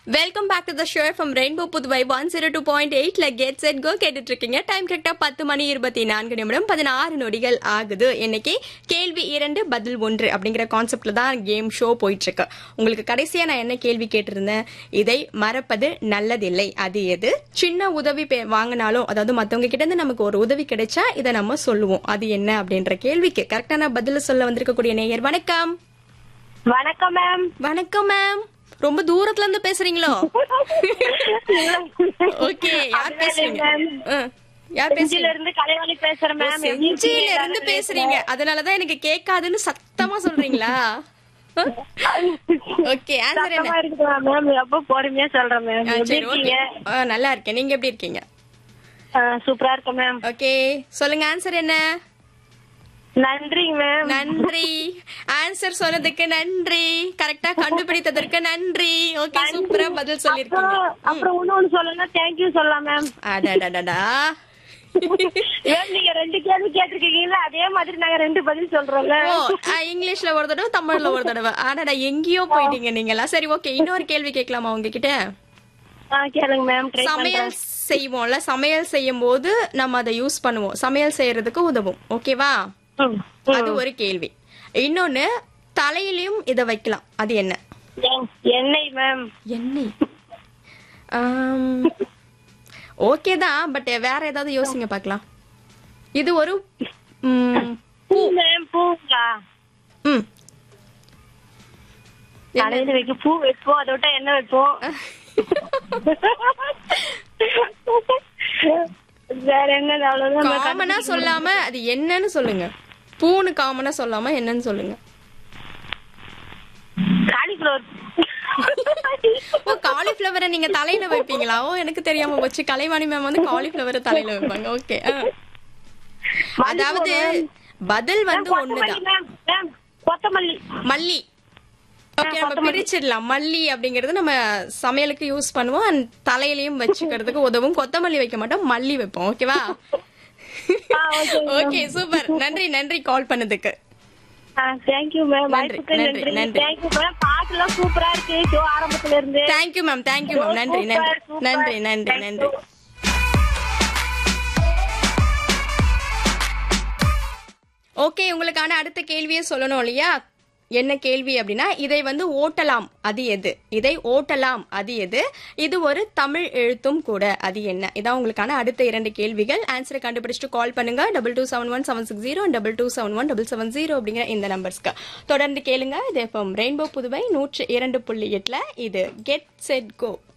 Welcome back to the show from rainbow Puduvai one zero two point எயிட்ல get set go கேட்டுட்டு இருக்கீங்க time கரெக்டா பத்து மணி இருபத்தி நான்கு நிமிடம் பதினாறு நொடிகள் ஆகுது இன்னைக்கு கேள்வி இரண்டு பதில் ஒன்று அப்படிங்கிற கான்செப்ட்ல தான் கேம் ஷோ போயிட்டு இருக்கு உங்களுக்கு கடைசியா நான் என்ன கேள்வி கேட்டிருந்தேன் இதை மறப்பது நல்லதில்லை அது எது சின்ன உதவி பே- வாங்கினாலும் அதாவது மத்தவங்க கிட்ட இருந்து நமக்கு ஒரு உதவி கிடைச்சா இதை நம்ம சொல்லுவோம் அது என்ன அப்படின்ற கேள்விக்கு கரெக்டான பதில் சொல்ல வந்திருக்கக்கூடிய நேயர் வணக்கம் வணக்கம் மேம் வணக்கம் மேம் ரொம்ப தூரத்துல இருந்து பேசுறீங்களோ ஓகே யார் பேசுறீங்க ஆ, யார் செஞ்சில பேசுறீங்க இருந்து கலைவாணி பேசுறேன் மேம் செஞ்சியில இருந்து பேசுறீங்க அதனாலதான் எனக்கு கேட்காதுன்னு சத்தமா சொல்றீங்களா ஓகே ஆன்சர் என்ன சத்தமா இருக்குதா மேம் ரொம்ப பொறுமையா சொல்றேன் மேம் ஆ, எப்படி சரி ஓகே இருக்கீங்க நல்லா இருக்கேன் நீங்க எப்படி இருக்கீங்க ஆ, சூப்பரா இருக்கேன் மேம் ஓகே சொல்லுங்க ஆன்சர் என்ன நன்றிங்க மேம் நன்றி ஆன்சர் சொன்னதுக்கு நன்றி கரெக்டா கண்டுபிடித்ததற்கு நன்றி ஓகே சூப்பரா பதில் சொல்லிருக்கீங்க அப்புறம் அப்புறம் இன்னொன்னு சொல்லலாம் தேங்க்யூ சொல்லலாம் மேம் அடடடடா மேம் நீங்க ரெண்டு கேள்வி கேட்டிருக்கீங்களா அதே மாதிரி நாங்க ரெண்டு பதில் சொல்றோங்க ஓ ஆ, இங்கிலீஷ்ல ஒரு தடவை தமிழ்ல ஒரு தடவை ஆனாடா எங்கேயோ போயிட்டீங்க நீங்களா சரி ஓகே இன்னொரு கேள்வி கேட்கலாமா உங்ககிட்ட ஆ கேளுங்க மேம் ட்ரை சமையல் செய்வோம்ல சமையல் செய்யும் போது நம்ம அதை யூஸ் பண்ணுவோம் சமையல் செய்யறதுக்கு உதவும் ஓகேவா ம் அது ஒரு கேள்வி இன்னொன்னு தலையிலயும் இத வைக்கலாம் அது என்ன என்- எண்ணெய் மேம் எண்ணெய் ஓகே தான் பட் வேற ஏதாவது யோசிங்க பார்க்கலாம் இது ஒரு ம், பூ மேம் பூங்களா ம் தலையில வைக்க பூ வைப்போம் அதை விட்டா என்ன வைப்போம் வேற என்ன அவ்வளவுதான் காமனா சொல்லாம அது என்னன்னு சொல்லுங்க பூன்னு காமனா சொல்லாம என்னன்னு சொல்லுங்க காலிஃபிளவர் ஓ காலிஃபிளவரை நீங்க தலையில வைப்பீங்களா ஓ எனக்கு தெரியாம போச்சு கலைவாணி மேம் வந்து காலிஃபிளவரை தலையில வைப்பாங்க ஓகே அதாவது பதில் வந்து ஒண்ணுதான் மேம் மேம் கொத்தமல்லி மல்லி ஓகே நம்ம பிரிச்சிடலாம் மல்லி அப்படிங்கறது நம்ம சமையலுக்கு யூஸ் பண்ணுவோம் and தலையிலயும் வச்சுக்கிறதுக்கு உதவும் கொத்தமல்லி வைக்க மாட்டோம் மல்லி வைப்போம் ஓகேவா ஆ, okay, ஓகே சூப்பர் நன்றி நன்றி கால் பண்ணதுக்கு தேங்க்யூ மேம் நன்றி, வாய்ப்புக்கு நன்றி, நன்றி நன்றி. தேங்க்யூ மேம் பாட்டுலாம் சூப்பரா இருக்கு ஷோ ஆரம்பத்துல இருந்து தேங்க்யூ மேம் தேங்க்யூ மேம் நன்றி நன்றி Super, super. நன்றி நன்றி Thank நன்றி you. ஓகே உங்களுக்கான அடுத்த கேள்வியை சொல்லணும் இல்லையா என்ன கேள்வி அப்படின்னா இதை வந்து ஓட்டலாம் அது எது இதை ஓட்டலாம் அது எது இது ஒரு தமிழ் எழுத்தும் கூட அது என்ன இதான் உங்களுக்கான அடுத்த இரண்டு கேள்விகள் ஆன்சரை கண்டுபிடிச்சிட்டு கால் பண்ணுங்க double two seven one seven six zero double two seven one double seven zero அப்படிங்கிற இந்த நம்பர்ஸ்க்கு தொடர்ந்து கேளுங்க இது எஃப்எம் ரெயின்போ புதுவை நூற்று இரண்டு புள்ளி எட்டுல இது கெட் செட் கோ